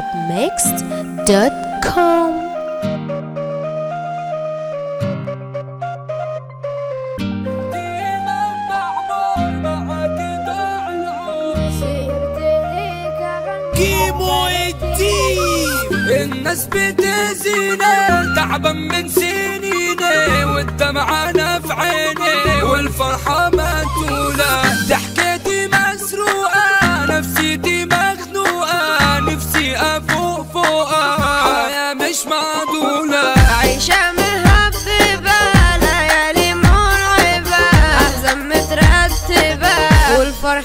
arabmixed.com كيمو الديب الناس بتزينه تعبان من سنيني والدمعة في عيني والفرحة مقتولة ضحكتي مسروقة نفسيتي مخنوقة نفسي أفوق فوقها حياة مش معدولة عيشة مهببة ليالي مرعبة أحزان مترتبة والفرح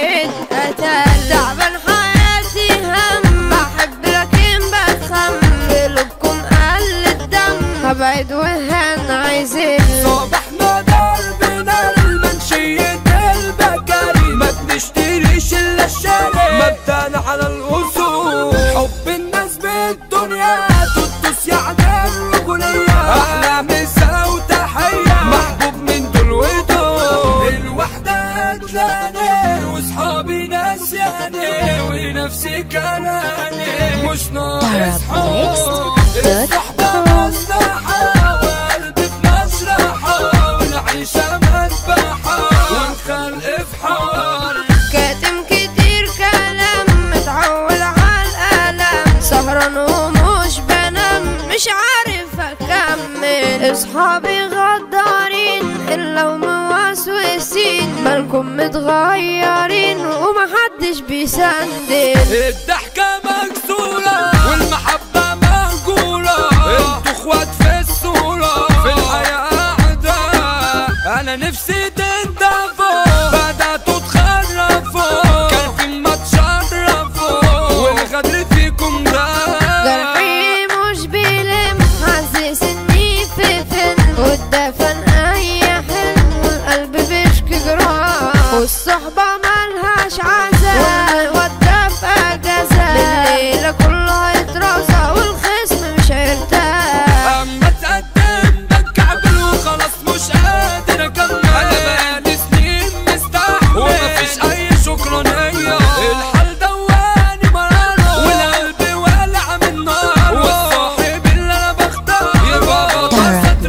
اتقتل تعبان حياتي هم بحب لكن بتخم قلوبكم قل الدم هبعد وهن عايزين صباحنا ضربنا المنشية البكاري ما بنشتريش الا الشارع مبدأنا على الاصول حب الناس بالدنيا تدوس يعني الرجولية احلى مسا وتحية محبوب من دول ودول الوحدة هتلاني واصحابي ناسياني ونفسي كلاني مش ناقص حب الصحبة مصلحة وقلبي في مسرحة ونعيشها مذبحة ونخلق في حار كاتم كتير كلام متعول على الألم سهران ومش بنام مش عارف أكمل أصحابي غدارين إلا وموسوسين مالكم متغيرين ومحدش بيسندل الضحكة مكسورة والمحبة مهجورة انتوا اخوات في الصورة في الحياة أعداء أنا نفسي تنضفوا بدأتوا تخرفوا كان في ما تشرفوا والغدر فيكم ده جرحي مش بيلم حاسس اني في فيلم والدفن اي حلم والقلب بيشكي جراح والصحبة ملهاش عزاء والودة في اجازة الليلة كلها يترازى والخصم مش هيرتاح اما تقدم بتكعبل وخلاص مش قادر اكمل انا بقالي سنين مستحمل ومفيش اي شكرانية الحال دواني مرارة والقلب ولع من نار والصاحب اللي انا بختار يبقى بطل ستر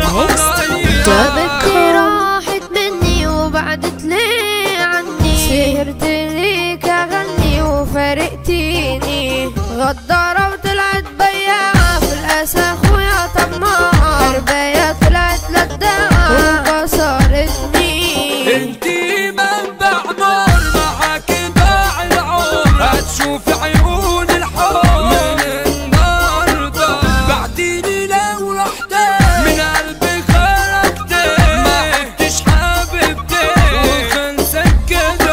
عليا راحت مني وبعدت ليه عني سهرت ليك اغني وفارقتيني غدارة وطلعت بياعة في الاسى اخويا طماع حرباية طلعت لداعة وكسرتني انتي منبع نار معاكي ضاع العمر هتشوفي عيون الحب من النهارده بعديني لو رحت من قلبي خرجت ما عدتش حبيبتي وخلصت كده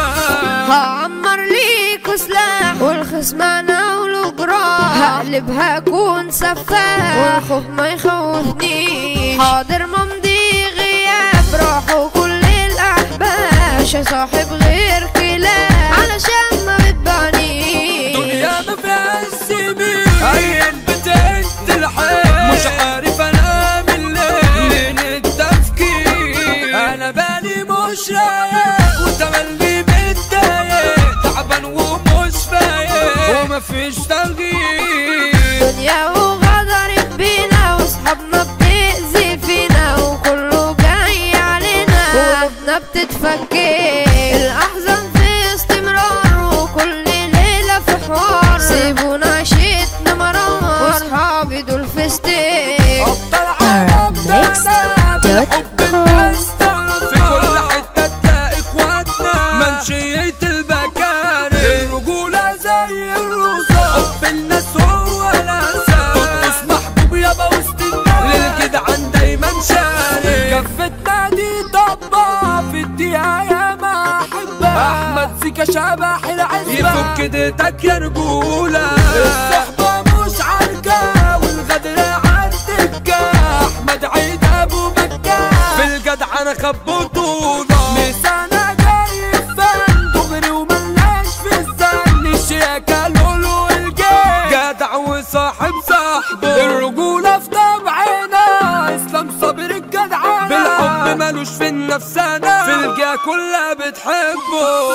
هعمر ليكوا سلاح والخصم انا وله جراح هقلبها اكون سفاح والخوف ما يخوفنيش حاضر ممضي غياب راحوا كل الاحباب مش هصاحب غير كلاب علشان ما بتبعنيش دنيا ما فيهاش سبيل عين بتهد الحيل مش عارف انا من ليه من التفكير انا بالي مش رايق وتملي متضايق تعبان ومش فايق ومفيش تغيير دنيا وغدرت بينا واصحابنا بتأذي فينا وكله جاي علينا قلوبنا بتتفكك الأحزان في استمرار وكل ليلة في حوار سيبونا عيشتنا مرار واصحابي دول في ستيك ابطال عرب بالحب الناس تعرف في كل حتة تلاقي اخواتنا منشية البكاري الرجولة زي الرصاص حب الناس هو الاساس تدرس محبوب يابا وسط الناس للجدعان دايما شاري كفتنا دي طبة في الدقيقة يا ما احبها احمد سيكا شبح العزبة يفك ايدك يا رجولة الصحبة مش عركة والغدر عالدكة احمد عيد ابو مكة في الجدع انا خبطونا مسانا جاي فن دغري وملاش في الزن الشياكة لولو الجاي جدع وصاحب صاحبه الرجولة في طبعنا اسلام صابر الجدع بالحب مالوش في النفسانة في الجا كلها بتحبه